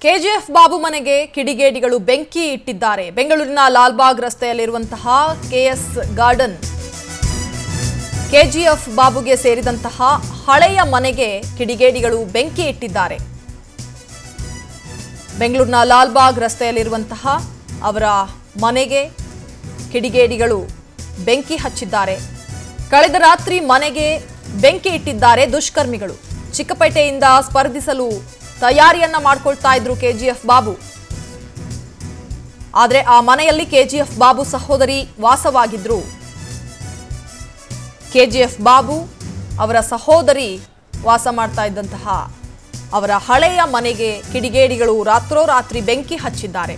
KGF Babu ಮನೆಗೆ ಕಿಡಿಗೇಡಿಗಳು ಬೆಂಕಿ ಇಟ್ಟಿದ್ದಾರೆ ಬೆಂಗಳೂರಿನ ಲಾಲ್ಬಾಗ್ ರಸ್ತೆಯಲ್ಲಿರುವಂತಹ ಕೆಎಸ್ ಗಾರ್ಡನ್ ಕೆಜಿಎಫ್ ಬಾಬುಗೆ ಸೇರಿದಂತಹ ಹಳೆಯ ಮನೆಗೆ ಕಿಡಿಗೇಡಿಗಳು ಬೆಂಕಿ ಇಟ್ಟಿದ್ದಾರೆ ಬೆಂಗಳೂರಿನ ಲಾಲ್ಬಾಗ್ ರಸ್ತೆಯಲ್ಲಿರುವಂತಹ ಅವರ ಮನೆಗೆ ಕಿಡಿಗೇಡಿಗಳು ಬೆಂಕಿ ಹಚ್ಚಿದ್ದಾರೆ ಕಳೆದ ರಾತ್ರಿ ಮನೆಗೆ ಬೆಂಕಿ ಇಟ್ಟಿದ್ದಾರೆ ದುಷ್ಕರ್ಮಿಗಳು ಚಿಕ್ಕಪೇಟೆಯಿಂದ ಸ್ಪರ್ಧಿಸಲು ತಯಾರಿಯನ್ನ ಮಾಡ್ಕೊಳ್ತಾ ಇದ್ರು ಕೆಜಿಎಫ್ ಬಾಬು ಆದ್ರೆ ಆ ಮನೆಯಲ್ಲಿ ಕೆಜಿಎಫ್ ಬಾಬು ಸಹೋದರಿ ವಾಸವಾಗಿದ್ರು ಕೆಜಿಎಫ್ ಬಾಬು ಅವರ ಸಹೋದರಿ ವಾಸ ಮಾಡ್ತಾ ಇದ್ದಂತಹ ಅವರ ಹಳೆಯ ಮನೆಗೆ ಕಿಡಿಗೇಡಿಗಳು ರಾತ್ರೋರಾತ್ರಿ ಬೆಂಕಿ ಹಚ್ಚಿದ್ದಾರೆ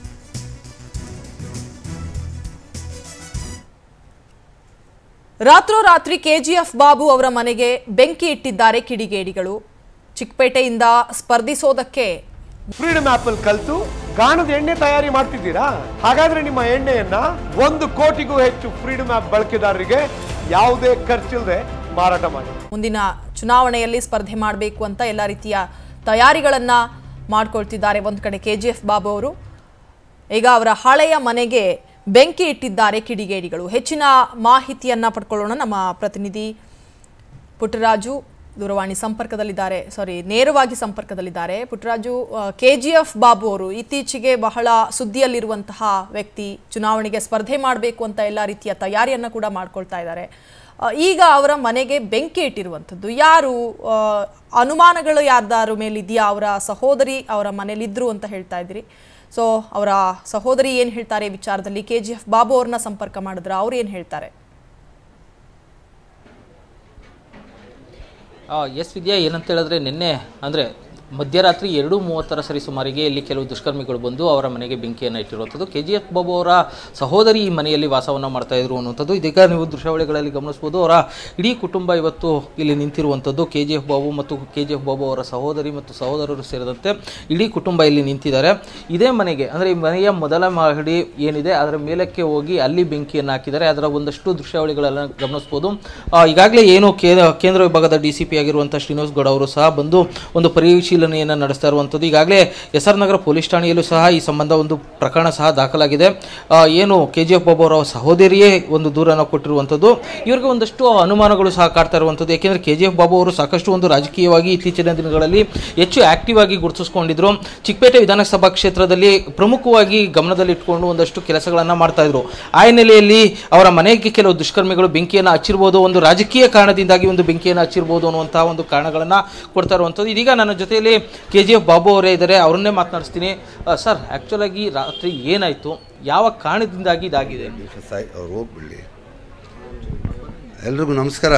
ರಾತ್ರೋರಾತ್ರಿ ಕೆಜಿಎಫ್ ಬಾಬು ಅವರ ಮನೆಗೆ ಬೆಂಕಿ ಇಟ್ಟಿದ್ದಾರೆ ಕಿಡಿಗೇಡಿಗಳು ಚಿಕ್ಕಪೇಟೆಯಿಂದ ಸ್ಪರ್ಧಿಸೋದಕ್ಕೆ ಫ್ರೀಡಮ್ ಆಪ್ ಅಲ್ಲಿ ಕಲ್ತು ಗಾಣದ ಎಣ್ಣೆ ತಯಾರಿ ಮಾಡ್ತಿದ್ದೀರಾ ಹಾಗಾದ್ರೆ ನಿಮ್ಮ ಎಣ್ಣೆಯನ್ನ ಒಂದು ಕೋಟಿಗೂ ಹೆಚ್ಚು ಫ್ರೀಡಮ್ ಆಪ್ ಬಳಕೆದಾರರಿಗೆ ಯಾವುದೇ ಖರ್ಚಿಲ್ಲದೆ ಮಾರಾಟ ಮಾಡಿ ಮುಂದಿನ ಚುನಾವಣೆಯಲ್ಲಿ ಸ್ಪರ್ಧೆ ಮಾಡಬೇಕು ಅಂತ ಎಲ್ಲ ರೀತಿಯ ತಯಾರಿಗಳನ್ನ ಮಾಡ್ಕೊಳ್ತಿದ್ದಾರೆ ಒಂದು ಕಡೆ ಕೆ ಜಿ ಎಫ್ ಬಾಬು ಅವರು ಈಗ ಅವರ ಹಳೆಯ ಮನೆಗೆ ಬೆಂಕಿ ಇಟ್ಟಿದ್ದಾರೆ ಕಿಡಿಗೇಡಿಗಳು ಹೆಚ್ಚಿನ ಮಾಹಿತಿಯನ್ನ ಪಡ್ಕೊಳ್ಳೋಣ ನಮ್ಮ ಪ್ರತಿನಿಧಿ ಪುಟ್ಟರಾಜು ದೂರವಾಣಿ ಸಂಪರ್ಕದಲ್ಲಿದ್ದಾರೆ ಸಾರಿ ನೇರವಾಗಿ ಸಂಪರ್ಕದಲ್ಲಿದ್ದಾರೆ Puttaraju K G F Babu ಅವರು ಇತ್ತೀಚೆಗೆ ಬಹಳ ಸುದ್ದಿಯಲ್ಲಿರುವಂತಹ ವ್ಯಕ್ತಿ ಚುನಾವಣೆಗೆ ಸ್ಪರ್ಧೆ ಮಾಡಬೇಕು ಅಂತ ಎಲ್ಲ ರೀತಿಯ ತಯಾರಿಯನ್ನು ಕೂಡ ಮಾಡ್ಕೊಳ್ತಾ ಇದ್ದಾರೆ ಆ, ಈಗ ಅವರ ಮನೆಗೆ ಬೆಂಕಿ ಇಟ್ಟಿರುವಂಥದ್ದು ಯಾರು ಆ, ಅನುಮಾನಗಳು ಯಾರ್ದಾರು ಮೇಲಿದೆಯಾ ಅವರ ಸಹೋದರಿ ಅವರ ಮನೇಲಿದ್ರು ಅಂತ ಹೇಳ್ತಾ ಇದ್ದೀರಿ ಸೊ ಅವರ ಸಹೋದರಿ ಏನು ಹೇಳ್ತಾರೆ ಈ ವಿಚಾರದಲ್ಲಿ ಕೆ ಜಿ ಎಫ್ ಬಾಬು ಅವ್ರನ್ನ ಸಂಪರ್ಕ ಮಾಡಿದ್ರ ಅವ್ರು ಏನು ಹೇಳ್ತಾರೆ ಎಸ್ ವಿದ್ಯಾ ಏನಂತ ಹೇಳಿದ್ರೆ ನಿನ್ನೆ ಅಂದರೆ ಮಧ್ಯರಾತ್ರಿ ಎರಡು ಮೂವತ್ತರ ಸರಿ ಸುಮಾರಿಗೆ ಇಲ್ಲಿ ಕೆಲವು ದುಷ್ಕರ್ಮಿಗಳು ಬಂದು ಅವರ ಮನೆಗೆ ಬೆಂಕಿಯನ್ನು ಇಟ್ಟಿರುವಂಥದ್ದು ಕೆ ಜಿ ಎಫ್ ಬಾಬು ಅವರ ಸಹೋದರಿ ಈ ಮನೆಯಲ್ಲಿ ವಾಸವನ್ನು ಮಾಡ್ತಾ ಇದ್ರು ಅನ್ನುವಂಥದ್ದು ಇದೀಗ ನೀವು ದೃಶ್ಯಾವಳಿಗಳಲ್ಲಿ ಗಮನಿಸ್ಬೋದು ಅವರ ಇಡೀ ಕುಟುಂಬ ಇವತ್ತು ಇಲ್ಲಿ ನಿಂತಿರುವಂಥದ್ದು ಕೆ ಜಿ ಎಫ್ ಬಾಬು ಮತ್ತು ಕೆ ಜಿ ಎಫ್ ಬಾಬು ಅವರ ಸಹೋದರಿ ಮತ್ತು ಸಹೋದರರು ಸೇರಿದಂತೆ ಇಡೀ ಕುಟುಂಬ ಇಲ್ಲಿ ನಿಂತಿದ್ದಾರೆ ಇದೇ ಮನೆಗೆ ಅಂದರೆ ಈ ಮನೆಯ ಮೊದಲ ಮಹಡಿ ಏನಿದೆ ಅದರ ಮೇಲಕ್ಕೆ ಹೋಗಿ ಅಲ್ಲಿ ಬೆಂಕಿಯನ್ನು ಹಾಕಿದ್ದಾರೆ ಅದರ ಒಂದಷ್ಟು ದೃಶ್ಯಾವಳಿಗಳನ್ನು ಗಮನಿಸ್ಬೋದು ಆ, ಈಗಾಗಲೇ ಏನು ಕೇ- ಕೇಂದ್ರ ವಿಭಾಗದ ಡಿ ಸಿ ಪಿ ಆಗಿರುವಂಥ ಶ್ರೀನಿವಾಸ್ ಗೌಡ ಅವರು ಸಹ ಬಂದು ಒಂದು ಪರಿಶೀಲನೆಯನ್ನು ನಡೆಸ್ತಾ ಇರುವಂಥದ್ದು ಈಗಾಗಲೇ ಎಸ್ ಆರ್ ನಗರ ಪೊಲೀಸ್ ಠಾಣೆಯಲ್ಲೂ ಸಹ ಈ ಸಂಬಂಧ ಒಂದು ಪ್ರಕರಣ ಸಹ ದಾಖಲಾಗಿದೆ ಆ, ಏನು ಕೆ ಜಿ ಎಫ್ ಬಾಬು ಅವರ ಸಹೋದರಿಯೇ ಒಂದು ದೂರನ್ನು ಕೊಟ್ಟಿರುವಂಥದ್ದು ಇವರಿಗೆ ಒಂದಷ್ಟು ಅನುಮಾನಗಳು ಸಹ ಕಾಡ್ತಾ ಇರುವಂಥದ್ದು ಯಾಕೆಂದರೆ ಕೆ ಜಿ ಎಫ್ ಬಾಬು ಅವರು ಸಾಕಷ್ಟು ಒಂದು ರಾಜಕೀಯವಾಗಿ ಇತ್ತೀಚಿನ ದಿನಗಳಲ್ಲಿ ಹೆಚ್ಚು ಆಕ್ಟಿವ್ ಆಗಿ ಗುರುತಿಸ್ಕೊಂಡಿದ್ರು ಚಿಕ್ಕಪೇಟೆ ವಿಧಾನಸಭಾ ಕ್ಷೇತ್ರದಲ್ಲಿ ಪ್ರಮುಖವಾಗಿ ಗಮನದಲ್ಲಿಟ್ಕೊಂಡು ಒಂದಷ್ಟು ಕೆಲಸಗಳನ್ನು ಮಾಡ್ತಾ ಇದ್ರು ಆ ಹಿನ್ನೆಲೆಯಲ್ಲಿ ಅವರ ಮನೆಗೆ ಕೆಲವು ದುಷ್ಕರ್ಮಿಗಳು ಬೆಂಕಿಯನ್ನು ಹಚ್ಚಿರ್ಬೋದು ಒಂದು ರಾಜಕೀಯ ಕಾರಣದಿಂದಾಗಿ ಒಂದು ಬೆಂಕಿಯನ್ನು ಹಚ್ಚಿರ್ಬೋದು ಅನ್ನುವಂತಹ ಒಂದು ಕಾರಣಗಳನ್ನು ಕೊಡ್ತಾ ಇರುವಂಥದ್ದು ಇದೀಗ ನನ್ನ ಜೊತೆಯಲ್ಲಿ ಕೆ ಜಿ ಎಫ್ ಬಾಬು ಅವರೇ ಇದ್ದಾರೆ ಅವರನ್ನೇ ಮಾತನಾಡಿಸ್ತೀನಿ ಸರ್ ಆ್ಯಕ್ಚುಲಾಗಿ ರಾತ್ರಿ ಏನಾಯಿತು ಯಾವ ಕಾರಣದಿಂದಾಗಿ ಇದಾಗಿದೆ ಸಾಯ್ ಅವ್ರು ಹೋಗ್ಬಿಡ್ಲಿ ಎಲ್ರಿಗೂ ನಮಸ್ಕಾರ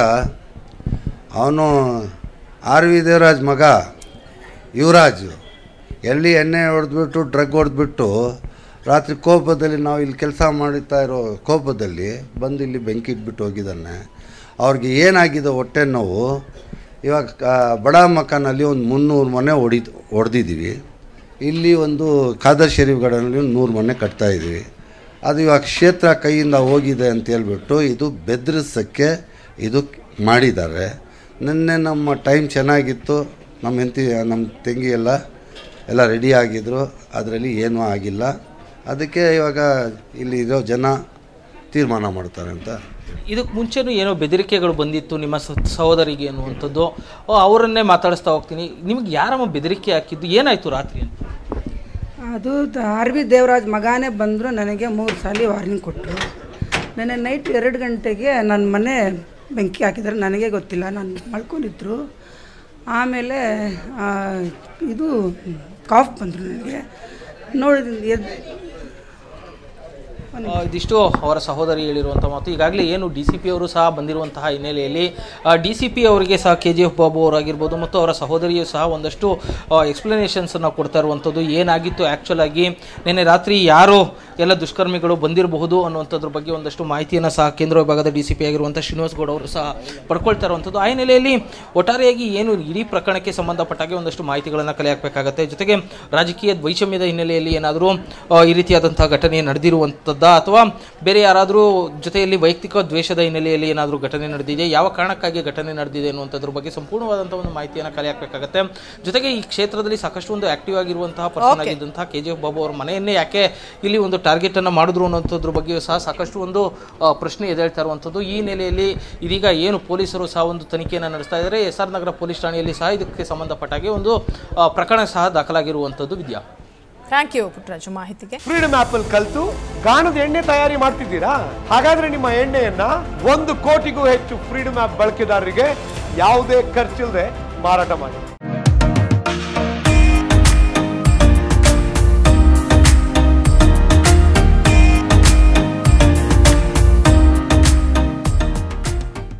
ಅವನು ಆರ್ ವಿ ದೇವರಾಜ್ ಮಗ ಯುವರಾಜ್ ಎಲ್ಲಿ ಎಣ್ಣೆ ಹೊಡೆದ್ಬಿಟ್ಟು ಡ್ರಗ್ ಹೊಡೆದ್ಬಿಟ್ಟು ರಾತ್ರಿ ಕೋಪದಲ್ಲಿ ನಾವು ಇಲ್ಲಿ ಕೆಲಸ ಮಾಡುತ್ತಾ ಇರೋ ಕೋಪದಲ್ಲಿ ಬಂದು ಇಲ್ಲಿ ಬೆಂಕಿ ಇಟ್ಬಿಟ್ಟು ಹೋಗಿದ್ದಾನೆ ಅವ್ರಿಗೆ ಏನಾಗಿದೆ ಹೊಟ್ಟೆ ನೋವು ಇವಾಗ ಆ, ಬಡ ಮಕಾನಲ್ಲಿ ಒಂದು ಮುನ್ನೂರು ಮನೆ ಹೊಡಿದ್ ಹೊಡೆದಿದ್ದೀವಿ ಇಲ್ಲಿ ಒಂದು ಖಾದರ್ ಶರೀಫ್ ಗಡನಲ್ಲಿ ಒಂದು ನೂರು ಮನೆ ಕಟ್ತಾ ಇದ್ದೀವಿ ಅದು ಇವಾಗ ಕ್ಷೇತ್ರ ಕೈಯಿಂದ ಹೋಗಿದೆ ಅಂತ ಹೇಳ್ಬಿಟ್ಟು ಇದು ಬೆದರಿಸೋಕ್ಕೆ ಇದು ಮಾಡಿದ್ದಾರೆ ನಿನ್ನೆ ನಮ್ಮ ಟೈಮ್ ಚೆನ್ನಾಗಿತ್ತು ನಮ್ಮ ಹೆಂಡತಿ ನಮ್ಮ ತಂಗಿ ಎಲ್ಲ ಎಲ್ಲ ರೆಡಿ ಆಗಿದ್ರು ಅದರಲ್ಲಿ ಏನೂ ಆಗಿಲ್ಲ ಅದಕ್ಕೆ ಇವಾಗ ಇಲ್ಲಿ ಇರೋ ಜನ ತೀರ್ಮಾನ ಮಾಡ್ತಾರೆ ಅಂತ ಇದಕ್ಕೆ ಮುಂಚೆನೂ ಏನೋ ಬೆದರಿಕೆಗಳು ಬಂದಿತ್ತು ನಿಮ್ಮ ಸ- ಸಹೋದರಿಗೆ ಅನ್ನುವಂಥದ್ದು ಓ, ಅವರನ್ನೇ ಮಾತಾಡಿಸ್ತಾ ಹೋಗ್ತೀನಿ ನಿಮ್ಗೆ ಯಾರಮ್ಮ ಬೆದರಿಕೆ ಹಾಕಿದ್ದು ಏನಾಯಿತು ರಾತ್ರಿ ಅಂತ ಅದು ಆರ್ ವಿ ದೇವರಾಜ್ ಮಗಾನೇ ಬಂದರು ನನಗೆ ಮೂರು ಸಾಲಿ ವಾರ್ನಿಂಗ್ ಕೊಟ್ಟರು ನೆನ್ನೆ ನೈಟ್ ಎರಡು ಗಂಟೆಗೆ ನನ್ನ ಮನೆ ಬೆಂಕಿ ಹಾಕಿದ್ದಾರೆ ನನಗೆ ಗೊತ್ತಿಲ್ಲ ನಾನು ಮಲ್ಕೊಂಡಿದ್ರು ಆಮೇಲೆ ಆ, ಇದು ಕಾಫ್ ಬಂದರು ನನಗೆ ನೋಡಿ ಎದ್ದು ಆ, ಇದಿಷ್ಟು ಅವರ ಸಹೋದರಿ ಹೇಳಿರುವಂಥ ಮಾತು ಈಗಾಗಲೇ ಏನು ಡಿ ಸಿ ಪಿ ಅವರು ಸಹ ಬಂದಿರುವಂತಹ ಹಿನ್ನೆಲೆಯಲ್ಲಿ ಡಿ ಸಿ ಪಿ ಅವರಿಗೆ ಸಹ ಕೆ ಜಿ ಎಫ್ ಬಾಬು ಅವರಾಗಿರ್ಬೋದು ಮತ್ತು ಅವರ ಸಹೋದರಿಯು ಸಹ ಒಂದಷ್ಟು ಎಕ್ಸ್ಪ್ಲನೇಷನ್ಸನ್ನು ಕೊಡ್ತಾ ಇರುವಂಥದ್ದು ಏನಾಗಿತ್ತು ಆ್ಯಕ್ಚುಲ್ ಆಗಿ ನಿನ್ನೆ ರಾತ್ರಿ ಯಾರು ಎಲ್ಲ ದುಷ್ಕರ್ಮಿಗಳು ಬಂದಿರಬಹುದು ಅನ್ನುವಂಥದ್ರ ಬಗ್ಗೆ ಒಂದಷ್ಟು ಮಾಹಿತಿಯನ್ನು ಸಹ ಕೇಂದ್ರ ವಿಭಾಗದ ಡಿ ಸಿ ಪಿ ಆಗಿರುವಂಥ ಶ್ರೀನಿವಾಸ್ ಗೌಡ ಅವರು ಸಹ ಪಡ್ಕೊಳ್ತಾ ಇರುವಂಥದ್ದು ಆ ಹಿನ್ನೆಲೆಯಲ್ಲಿ ಒಟ್ಟಾರೆಯಾಗಿ ಏನು ಇಡೀ ಪ್ರಕರಣಕ್ಕೆ ಸಂಬಂಧಪಟ್ಟಾಗೆ ಒಂದಷ್ಟು ಮಾಹಿತಿಗಳನ್ನು ಕಲೆ ಹಾಕಬೇಕಾಗತ್ತೆ ಜೊತೆಗೆ ರಾಜಕೀಯ ವೈಷಮ್ಯದ ಹಿನ್ನೆಲೆಯಲ್ಲಿ ಏನಾದರೂ ಈ ರೀತಿಯಾದಂತಹ ಘಟನೆ ನಡೆದಿರುವಂಥದ್ದು ವಿರುದ್ಧ ಅಥವಾ ಬೇರೆ ಯಾರಾದರೂ ಜೊತೆಯಲ್ಲಿ ವೈಯಕ್ತಿಕ ದ್ವೇಷದ ಹಿನ್ನೆಲೆಯಲ್ಲಿ ಏನಾದರೂ ಘಟನೆ ನಡೆದಿದೆ ಯಾವ ಕಾರಣಕ್ಕಾಗಿ ಘಟನೆ ನಡೆದಿದೆ ಅನ್ನುವಂಥದ್ರ ಬಗ್ಗೆ ಸಂಪೂರ್ಣವಾದಂಥ ಒಂದು ಮಾಹಿತಿಯನ್ನು ಕಲೆ ಹಾಕಬೇಕಾಗತ್ತೆ ಜೊತೆಗೆ ಈ ಕ್ಷೇತ್ರದಲ್ಲಿ ಸಾಕಷ್ಟು ಒಂದು ಆಕ್ಟಿವ್ ಆಗಿರುವಂತಹ ಪರ್ಸನ್ ಆಗಿದ್ದಂತಹ ಕೆ ಜಿ ಎಫ್ ಬಾಬು ಅವರ ಮನೆಯನ್ನೇ ಯಾಕೆ ಇಲ್ಲಿ ಒಂದು ಟಾರ್ಗೆಟ್ ಅನ್ನು ಮಾಡಿದ್ರು ಅನ್ನೋಂಥದ್ರ ಬಗ್ಗೆಯೂ ಸಹ ಸಾಕಷ್ಟು ಒಂದು ಆ, ಪ್ರಶ್ನೆ ಎದ್ದೇಳ್ತಾ ಇರುವಂಥದ್ದು ಈ ನೆಲೆಯಲ್ಲಿ ಇದೀಗ ಏನು ಪೊಲೀಸರು ಸಹ ಒಂದು ತನಿಖೆಯನ್ನು ನಡೆಸ್ತಾ ಇದ್ದಾರೆ ಎಸ್ ಆರ್ ನಗರ ಪೊಲೀಸ್ ಠಾಣೆಯಲ್ಲಿ ಸಹ ಇದಕ್ಕೆ ಸಂಬಂಧಪಟ್ಟ ಹಾಗೆ ಒಂದು ಆ, ಪ್ರಕರಣ ಸಹ ದಾಖಲಾಗಿರುವಂಥದ್ದು ವಿದ್ಯಾ ಥ್ಯಾಂಕ್ ಯು ಪುಟ್ಟರಾಜು ಮಾಹಿತಿಗೆ ಫ್ರೀಡಮ್ ಆಪ್ ಅಲ್ಲಿ ಕಲ್ತು ಗಾಣದ ಎಣ್ಣೆ ತಯಾರಿ ಮಾಡ್ತಿದ್ದೀರಾ ಹಾಗಾದ್ರೆ ನಿಮ್ಮ ಎಣ್ಣೆಯನ್ನ ಒಂದು ಕೋಟಿಗೂ ಹೆಚ್ಚು ಫ್ರೀಡಮ್ ಆಪ್ ಬಳಕೆದಾರರಿಗೆ ಯಾವುದೇ ಖರ್ಚಿಲ್ಲದೆ ಮಾರಾಟ ಮಾಡಿ